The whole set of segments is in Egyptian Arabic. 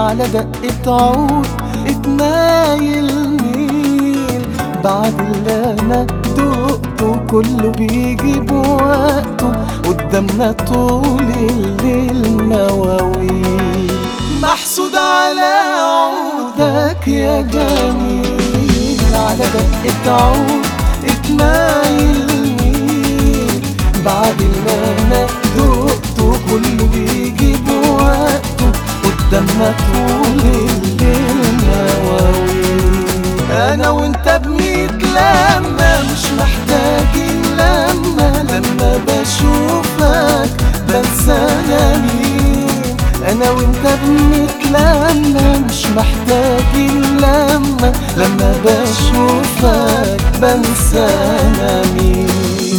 على دقة عود اتنايل مين بعد اللي انا دقته كله بيجي بوقته قدامنا طول الليل مواويل محسود على عودك يا جميل على دقة عود اتنايل مين بعد اللي انا دقته كله بيجي بوقته قدامنا طول الليل مواويل انا وانت بميت لما مش محتاجين لما لما بشوفك بنسى انا مين انا وانت بميت لما مش محتاجين لما لما بشوفك بنسى انا مين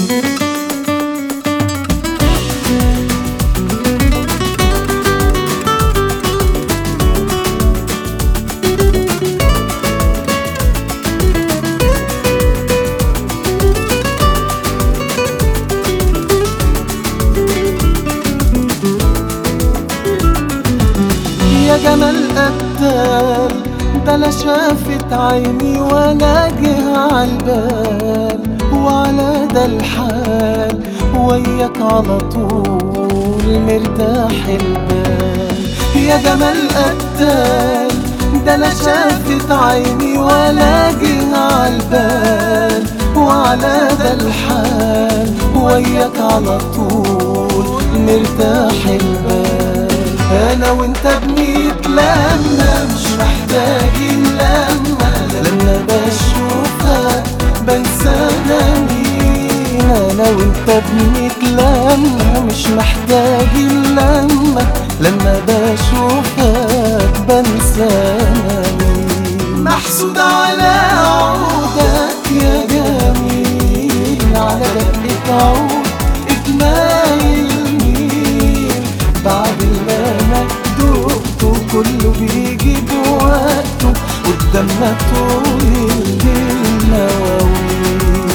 يا جمال قتال ده لا شافت عيني ولا جه عالبال وعلى ده الحال وياك على طول مرتاح البال يا جمال قتال ده لا شافت عيني ولا جه عالبال وعلى ده الحال وياك على طول مرتاح البال انا وانت بميت لما مش محتاجين لما لما بشوفك بنسى انا مين انا وانت بميت لما مش محتاجين لما لما بشوفك بنسى انا مين محسود على عودك يا جميل على دقة عود اتنايل مين بعد اللي انا دقته كله بيجي بوقته قدامنا طول الليل مواويل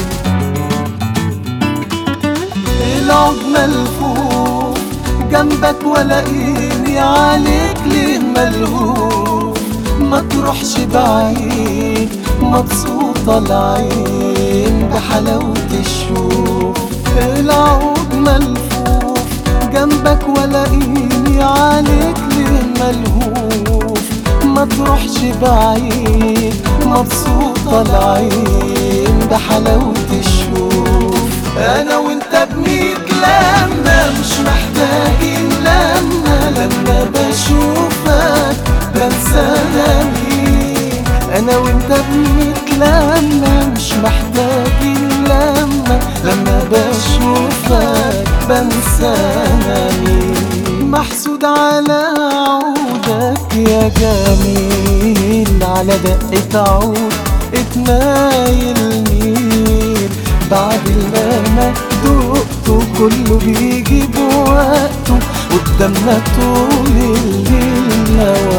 العود ملفوف جنبك ولاقيني عليك ليه ملهوف ما تروحش بعيد مبسوطة العين بحلاوة الشوف العود ملفوف جنبك ولاقيني عليك ليه ملهوف ما تروحش بعيد مبسوطة العين بحلاوة الشوف انا وانت بميت لما مش محتاجين لما لما بشوفك بنسى انا مين انا وانت بميت لما مش محتاجين لما لما بشوفك بنسى انا مين محسود على عودك يا جميل على دقة عود اتنايل مين بعد اللي انا دقته كله بيجي بوقته قدامنا طول الليل مواويل